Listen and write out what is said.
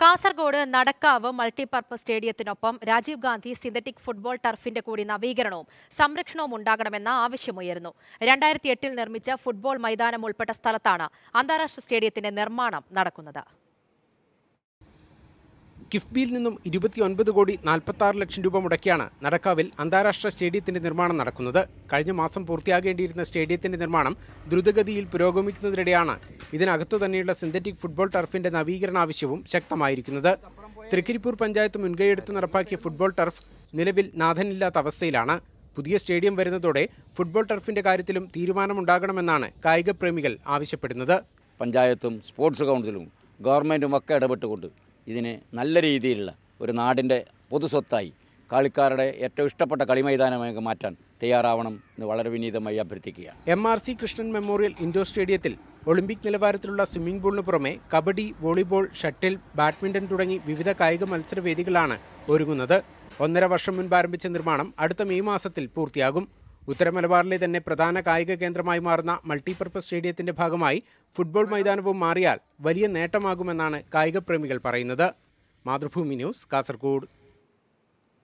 Kasaragod Nadakkavu multipurpose സ്റ്റേഡിയത്തിനൊപ്പം Rajiv Gandhi synthetic football ടർഫിന്റെ കൂടി നവീകരണവും സംരക്ഷണവും ഉണ്ടാകണമെന്ന ആവശ്യമുയരുന്നു രണ്ടായിരത്തി എട്ടിൽ നിർമ്മിച്ച ഫുട്ബോൾ മൈതാനം ഉൾപ്പെട്ട സ്ഥലത്താണ് അന്താരാഷ്ട്ര സ്റ്റേഡിയത്തിന്റെ നിർമ്മാണം നടക്കുന്നത് കിഫ്ബിയിൽ നിന്നും ഇരുപത്തിയൊൻപത് കോടി നാൽപ്പത്തി ആറ് ലക്ഷം രൂപ മുടക്കിയാണ് നടക്കാവിൽ അന്താരാഷ്ട്ര സ്റ്റേഡിയത്തിന്റെ നിർമ്മാണം നടക്കുന്നത് കഴിഞ്ഞ മാസം പൂർത്തിയാകേണ്ടിയിരുന്ന സ്റ്റേഡിയത്തിന്റെ നിർമ്മാണം ദ്രുതഗതിയിൽ പുരോഗമിക്കുന്നതിനിടെയാണ് ഇതിനകത്തു തന്നെയുള്ള സിന്തറ്റിക് ഫുട്ബോൾ ടർഫിന്റെ നവീകരണ ആവശ്യവും ശക്തമായിരിക്കുന്നത് തൃക്കരിപ്പൂർ പഞ്ചായത്ത് മുൻകൈയെടുത്ത് നടപ്പാക്കിയ ഫുട്ബോൾ ടർഫ് നിലവിൽ നാഥനില്ലാത്ത അവസ്ഥയിലാണ് പുതിയ സ്റ്റേഡിയം വരുന്നതോടെ ഫുട്ബോൾ ടർഫിന്റെ കാര്യത്തിലും തീരുമാനമുണ്ടാകണമെന്നാണ് കായിക പ്രേമികൾ ആവശ്യപ്പെടുന്നത് പഞ്ചായത്തും സ്പോർട്സ് കൗൺസിലും ഗവൺമെൻറ്റും ഒക്കെ ഇടപെട്ടുകൊണ്ട് ഇതിനെ നല്ല രീതിയിലുള്ള ഒരു നാടിൻ്റെ പൊതുസ്വത്തായി കളിക്കാരുടെ ഏറ്റവും ഇഷ്ടപ്പെട്ട കളിമൈതാനമായി മാറ്റാൻ തയ്യാറാവണം എന്ന് വളരെ വിനീതമായി അഭ്യർത്ഥിക്കുകയാണ് M R C Krishnan memorial indoor സ്റ്റേഡിയത്തിൽ ഒളിമ്പിക് നിലവാരത്തിലുള്ള സ്വിമ്മിംഗ് പൂളിന് പുറമെ കബഡി വോളിബോൾ ഷട്ടിൽ ബാഡ്മിന്റൺ തുടങ്ങി വിവിധ കായിക മത്സരവേദികളാണ് ഒരുങ്ങുന്നത് ഒന്നര വർഷം മുൻപ് ആരംഭിച്ച നിർമ്മാണം അടുത്ത മെയ് മാസത്തിൽ പൂർത്തിയാകും ഉത്തര മലബാറിലെ തന്നെ പ്രധാന കായിക കേന്ദ്രമായി മാറുന്ന മൾട്ടിപർപ്പസ് സ്റ്റേഡിയത്തിന്റെ ഭാഗമായി ഫുട്ബോൾ മൈതാനവും മാറിയാൽ വലിയ നേട്ടമാകുമെന്നാണ് കായിക പ്രേമികൾ പറയുന്നത് മാതൃഭൂമി ന്യൂസ് കാസർഗോഡ്